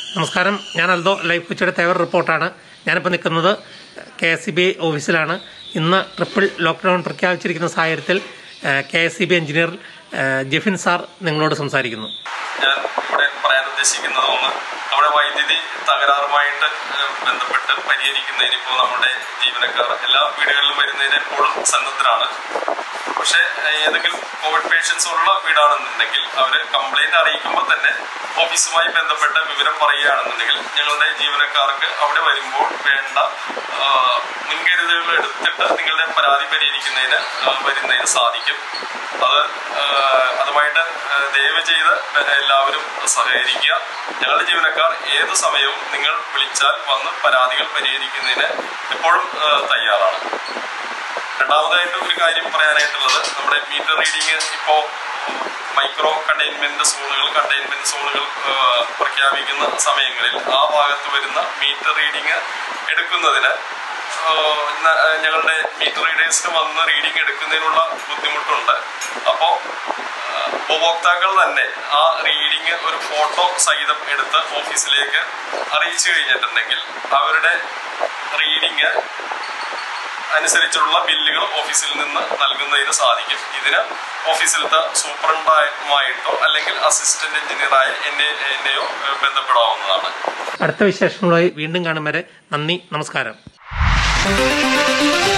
നമസ്കാരം ഞാൻ അൽദോ ലൈഫ് കൊച്ചിയുടെ തേവർ റിപ്പോർട്ടാണ് ഞാനിപ്പോൾ നിൽക്കുന്നത് കെ എസ് സി ബി ഓഫീസിലാണ് ഇന്ന് ട്രിപ്പിൾ ലോക്ക്ഡൗൺ പ്രഖ്യാപിച്ചിരിക്കുന്ന സാഹചര്യത്തിൽ K S C B engineer ഏഹ്, ജെഫിൻ സാർ നിങ്ങളോട് സംസാരിക്കുന്നു ഞാൻ ഇവിടെ പറയാൻ ഉദ്ദേശിക്കുന്നത് ഒന്ന് നമ്മുടെ വൈദ്യുതി തകരാറുമായിട്ട് ഏഹ്, ബന്ധപ്പെട്ട് പരിഹരിക്കുന്നതിന് ഇപ്പോൾ നമ്മുടെ ജീവനക്കാർ എല്ലാ വീടുകളിലും വരുന്നതിന് എപ്പോഴും സന്നദ്ധരാണ് പക്ഷേ ഏഹ്, ഏതെങ്കിലും കോവിഡ് പേഷ്യൻസ് ഉള്ള വീടാണെന്നുണ്ടെങ്കിൽ അവർ കംപ്ലൈന്റ് അറിയിക്കുമ്പോൾ തന്നെ ഓഫീസുമായി ബന്ധപ്പെട്ട വിവരം പറയുകയാണെന്നുണ്ടെങ്കിൽ ഞങ്ങളുടെ ജീവനക്കാർക്ക് അവിടെ വരുമ്പോൾ വേണ്ട ആ, മുൻകരുതലുകൾ എടുത്തിട്ട് നിങ്ങളുടെ പരാതി പരിഹരിക്കുന്നതിന് ആ, വരുന്നതിന് സാധിക്കും അത് ആ, അതുമായിട്ട് ആ, ദയവ് ചെയ്ത് എല്ലാവരും സഹകരിക്കുക ഞങ്ങളുടെ ജീവനക്കാർ ഏത് സമയവും നിങ്ങൾ വിളിച്ചാൽ വന്ന് പരാതികൾ പരിഹരിക്കുന്നതിന് എപ്പോഴും ആ, തയ്യാറാണ് രണ്ടാമതായിട്ട് ഒരു കാര്യം പറയാനായിട്ടുള്ളത് നമ്മുടെ മീറ്റർ റീഡിങ് ഇപ്പോ മൈക്രോ കണ്ടെയ്ൻമെന്റ് സോണുകൾ കണ്ടെയ്ൻമെന്റ് സോണുകൾ ആ, പ്രഖ്യാപിക്കുന്ന സമയങ്ങളിൽ ആ ഭാഗത്ത് വരുന്ന മീറ്റർ റീഡിങ് എടുക്കുന്നതിന് ആ, ന- ഞങ്ങളുടെ മീറ്റർ റീഡേഴ്സിന് വന്ന് റീഡിങ് എടുക്കുന്നതിനുള്ള ബുദ്ധിമുട്ടുണ്ട് അപ്പോൾ ഉപഭോക്താക്കൾ തന്നെ ആ റീഡിങ് ഒരു ഫോട്ടോ സഹിതം എടുത്ത് ഓഫീസിലേക്ക് അറിയിച്ചു കഴിഞ്ഞിട്ടുണ്ടെങ്കിൽ അവരുടെ റീഡിങ് അനുസരിച്ചുള്ള ബില്ലുകൾ ഓഫീസിൽ നിന്ന് നൽകുന്നതിന് സാധിക്കും ഇതിന് ഓഫീസിലത്തെ സൂപ്രണ്ടായിട്ടുമായിട്ടോ അല്ലെങ്കിൽ അസിസ്റ്റന്റ് എഞ്ചിനീയറായ എന്നെ എന്നെയോ ഏഹ്, ബന്ധപ്പെടാവുന്നതാണ് അടുത്ത വിശേഷങ്ങളുമായി വീണ്ടും കാണും വരെ നന്ദി നമസ്കാരം